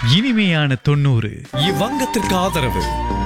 இனிமையான தொண்ணூறு இவ்வங்கத்திற்கு ஆதரவு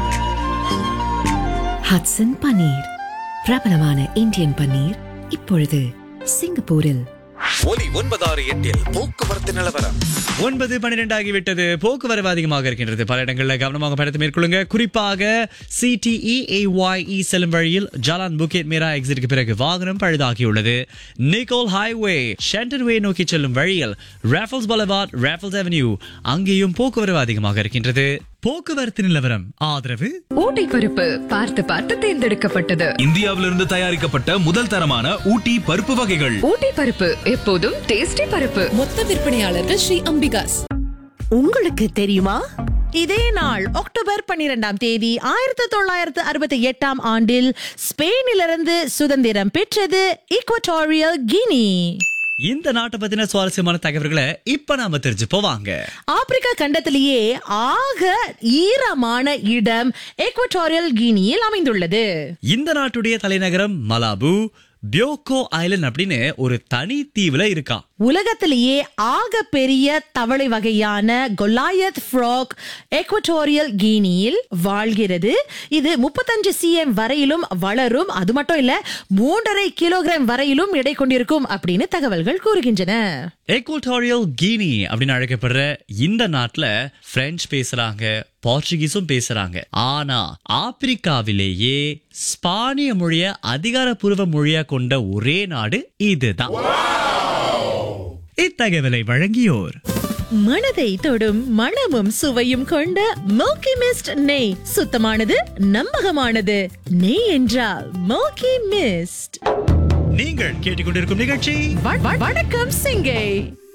ஹட்சன் பன்னீர் பிரபலமான இந்தியன் பன்னீர் இப்பொழுது சிங்கப்பூரில் ஒலி ஒன்பதாறு எட்டில் போக்குவரத்து நிலவரம் ஒன்பது பன்னிரெண்டு ஆகிவிட்டது போக்குவரவு அதிகமாக இருக்கின்றது பல இடங்களில் கவனமாக பயணத்தை மேற்கொள்ளுங்க குறிப்பாக சிடிஇஏஒய்இ செல்லும் வழியில் ஜலான் புக்கெட் மீரா எக்ஸிட்டுக்கு பிறகு வாகனம் பழுதாகியுள்ளது நிக்கோல் ஹைவே ஷென்டன் வே நோக்கி செல்லும் வழியில் ராஃபல்ஸ் பலவாட் ராஃபல்ஸ் அவென்யூ அங்கேயும் போக்குவரவு அதிகமாக இருக்கின்றது போக்குவரத்து நிலவரம் ஆதரவு ஊட்டி பருப்பு பார்த்து பார்த்து தேர்ந்தெடுக்கப்பட்டது இந்தியாவிலிருந்து தயாரிக்கப்பட்ட முதல் தரமான ஊட்டி பருப்பு வகைகள் ஊட்டி பருப்பு எப்போதும் டேஸ்டி பருப்பு மொத்த விற்பனையாளர்கள் ஸ்ரீ அம்பிகாஸ் உங்களுக்கு தெரியுமா இதே நாள் அக்டோபர் பன்னிரெண்டாம் தேதி ஆயிரத்தி தொள்ளாயிரத்து அறுபத்தி எட்டாம் ஆண்டில் ஸ்பெயினிலிருந்து சுதந்திரம் பெற்றது ஈக்வட்டோரியல் கினி இந்த நாட்டை பத்தின சுவாரஸ்யமான தகவல்களை இப்ப நாம தெரிஞ்சு போவாங்க ஆப்பிரிக்கா கண்டத்திலேயே ஆக ஈரமான இடம் எக்வட்டோரியல் கினியில் அமைந்துள்ளது இந்த நாட்டுடைய தலைநகரம் மலாபு பியோகோ ஐலண்ட் அப்படின்னு ஒரு தனி தீவுல இருக்கா உலகத்திலேயே ஆக பெரிய தவளை வகையான கொலாயத் ஃப்ராக் எக்வட்டோரியல் கினியில் வாழ்கிறது இது முப்பத்தஞ்சு சிஎம் வரையிலும் வளரும் அது மட்டும் இல்ல மூன்றரை கிலோகிராம் வரையிலும் எடை கொண்டிருக்கும் அப்படின்னு தகவல்கள் கூறுகின்றன எக்வட்டோரியல் கீனி அப்படின்னு அழைக்கப்படுற இந்த நாட்டுல பிரெஞ்சு பேசுறாங்க போர்ச்சுகீஸும் பேசுறாங்க ஆனா ஆப்பிரிக்காவிலேயே ஸ்பானிய மொழிய அதிகாரப்பூர்வ மொழியா கொண்ட ஒரே நாடு இதுதான் இத்தகவலை வழங்கியோர் மனதை தொடும் மணமும் சுவையும் கொண்ட மோக்கி மிஸ்ட் நெய் சுத்தமானது நம்பகமானது நெய் என்றால் மோக்கி மிஸ்ட் நீங்கள் கேட்டுக்கொண்டிருக்கும் நிகழ்ச்சி வ- வ- வணக்கம் சிங்கை